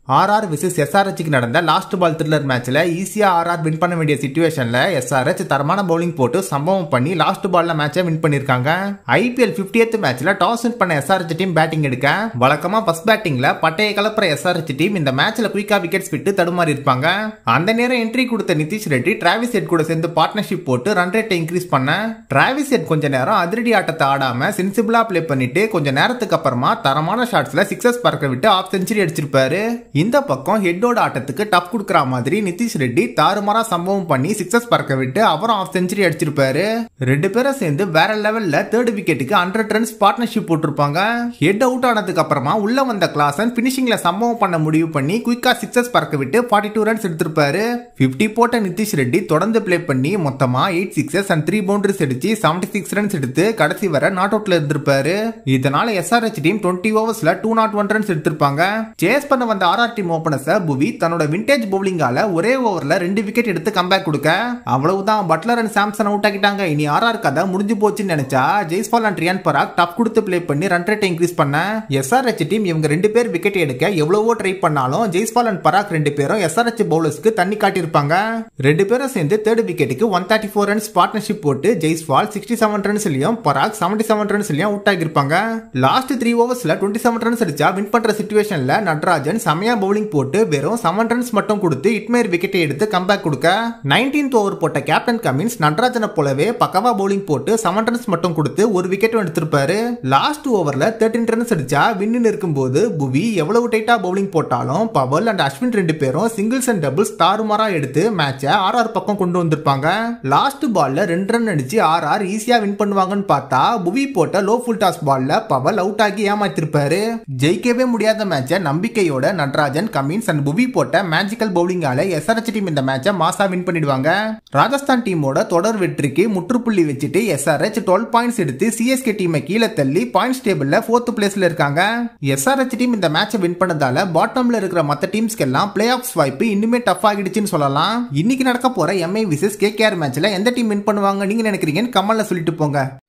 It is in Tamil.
ஆர்ஆர் விசஸ் எஸ்ஆர்ஹெச்சுக்கு நடந்த லாஸ்ட் பால் த்ரில்லர் மேட்ச்ல ஈஸியா ஆர்ஆர் வின் பண்ண வேண்டிய சுச்சுவேஷன்ல எஸ்ஆர்ஹெச் தரமான பவுலிங் போட்டு சம்பவம் பண்ணி லாஸ்ட் பால்ல மேட்சை வின் பண்ணிருக்காங்க ஐபிஎல் 50th மேட்ச்ல டாஸ் வின் பண்ண எஸ்ஆர்ஹெச் டீம் பேட்டிங் எடுக்க வழக்கமா ஃபர்ஸ்ட் பேட்டிங்ல பட்டைய கலப்புற எஸ்ஆர்ஹெச் டீம் இந்த மேட்ச்ல குயிக்கா விக்கெட்ஸ் விட்டு தடுமாறி இருப்பாங்க அந்த நேரம் என்ட்ரி கொடுத்த நிதிஷ் ரெட்டி டிராவிஸ் ஹெட் கூட சேர்ந்து பார்ட்னர்ஷிப் போட்டு ரன் ரேட்டை இன்க்ரீஸ் பண்ண டிராவிஸ் ஹெட் கொஞ்ச நேரம் அதிரடி ஆட்டத்தை ஆடாம சென்சிபிளா ப்ளே பண்ணிட்டு கொஞ்ச நேரத்துக்கு அப்புறமா தரமான ஷாட்ஸ்ல சிக்ஸஸ் பறக்க விட்டு ஆஃப் செஞ்சுரி அடிச்சிருப்பாரு இந்த பக்கம் ஹெட்டோட ஆட்டத்துக்கு டஃப் கொடுக்குற மாதிரி நிதிஷ் ரெட்டி தாறுமாறா சம்பவம் பண்ணி சிக்ஸஸ் பறக்க விட்டு அவரும் ஆஃப் செஞ்சுரி அடிச்சிருப்பாரு ரெண்டு பேரும் சேர்ந்து வேற லெவல்ல தேர்ட் விக்கெட்டுக்கு ஹண்ட்ரட் ரன்ஸ் பார்ட்னர்ஷிப் போட்டிருப்பாங்க ஹெட் அவுட் ஆனதுக்கு அப்புறமா உள்ள வந்த கிளாசன் பினிஷிங்ல சம்பவம் பண்ண முடிவு பண்ணி குயிக்கா சிக்ஸஸ் பறக்க விட்டு ஃபார்ட்டி டூ ரன்ஸ் எடுத்திருப்பாரு 50 போட்ட நிதிஷ் ரெட்டி தொடர்ந்து ப்ளே பண்ணி மொத்தமா eight sixes and three boundaries அடிச்சு செவன்டி சிக்ஸ் ரன்ஸ் எடுத்து கடைசி வரை நாட் அவுட்ல இருந்திருப்பாரு இதனால எஸ்ஆர்ஹெச் டீம் டுவெண்ட்டி ஓவர்ஸ்ல டூ நாட் ஒன் ரன்ஸ் எடுத்திருப்பாங்க சேஸ் பண்ண வந்த ஆர்ஆர் டீம் ஓபனர்ஸ புவி தன்னோட விண்டேஜ் பவுலிங்கால ஒரே ஓவர்ல ரெண்டு விக்கெட் எடுத்து கம்பேக் கொடுக்க அவ்வளவுதான் பட்லர் அண்ட் சாம்சன் அவுட் ஆக்கிட்டாங்க இனி ஆர்ஆர் கதை முடிஞ்சு போச்சுன்னு நினைச்சா ஜெய்ஸ்பால் அண்ட் ரியான் பராக் டஃப் கொடுத்து ப்ளே பண்ணி ரன் ரேட் இன்க்ரீஸ் பண்ண எஸ்ஆர்ஹெச் டீம் இவங்க ரெண்டு பேர் விக்கெட் எடுக்க எவ்வளவோ ட்ரை பண்ணாலும் ஜெய்ஸ்பால் அண்ட் பராக் ரெண்டு பேரும் எஸ்ஆர்ஹெச் பவுலர்ஸ்க்கு தண்ணி காட்டியிருப்பாங்க ரெண்டு பேரும் சேர்ந்து தேர்ட் விக்கெட்டுக்கு one thirty four runs partnership போட்டு ஜெய்ஸ்பால் சிக்ஸ்டி செவன் ரன்ஸ்லயும் பராக் செவன்டி செவன் ரன்ஸ்லயும் அவுட் ஆகியிருப்பாங்க லாஸ்ட் த்ரீ ஓவர்ஸ்ல டுவெண்ட்டி செவன் ரன்ஸ் அடிச்சா வின் பண்ற சுச்சுவேஷன்ல நட்ராஜன் செமையா பவுலிங் போட்டு வெறும் செவன் ரன்ஸ் மட்டும் கொடுத்து இட்மேர் விக்கெட்டை எடுத்து கம்பேக் கொடுக்க நைன்டீன்த் ஓவர் போட்ட கேப்டன் கமின்ஸ் நட்ராஜனை போலவே பக்கவா பவுலிங் போட்டு செவன் ரன்ஸ் மட்டும் கொடுத்து ஒரு விக்கெட்டும் எடுத்திருப்பாரு லாஸ்ட் ஓவர்ல தேர்ட்டின் ரன்ஸ் அடிச்சா வின்னு இருக்கும்போது புவி எவ்வளவு டைட்டா பவுலிங் போட்டாலும் பவல் அண்ட் அஸ்வின் ரெண்டு பேரும் சிங்கிள்ஸ் அண்ட் டபுள்ஸ் தாறுமாறா எடுத்து மேட்சை ஆர்ஆர் பக்கம் கொண்டு வந்திருப்பாங்க லாஸ்ட் பால்ல ரெண்டு ரன் அடிச்சு ஆர்ஆர் ஈஸியா வின் பண்ணுவாங்கன்னு பார்த்தா புவி போட்ட லோ ஃபுல் டாஸ் பால்ல பவல் அவுட் ஆகி ஏமாத்திருப்பாரு ஜெயிக்கவே முடியாத மேட்சை நம்பிக்கையோட நட்ராஜன் கமின்ஸ் அண்ட் புவி போட்ட மேஜிக்கல் பவுலிங்கால எஸ்ஆர்ஹெச் டீம் இந்த மேட்சை மாசா வின் பண்ணிடுவாங்க ராஜஸ்தான் டீமோட தொடர் வெற்றிக்கு முற்றுப்புள்ளி வச்சுட்டு எஸ்ஆர்ஹெச் டுவெல் பாயிண்ட்ஸ் எடுத்து சிஎஸ்கே டீமை கீழே தள்ளி பாயிண்ட்ஸ் டேபிள்ல ஃபோர்த் பிளேஸ்ல இருக்காங்க எஸ்ஆர்ஹெச் டீம் இந்த மேட்சை வின் பண்ணதால பாட்டம்ல இருக்கிற மத்த டீம்ஸ்க்கு எல்லாம் பிளே ஆஃப்ஸ் வாய்ப்பு இன்னுமே டஃப் ஆகிடுச்சுன்னு சொல்லலாம் இன்னைக்கு நடக்க போற எம்ஐ விசஸ் கேகேஆர் மேட்ச்ல எந்த டீம் வின் பண்ணுவாங்க நீங்க நினைக்கிறீங்கன்னு கமல்ல சொல்லிட்டு போங்க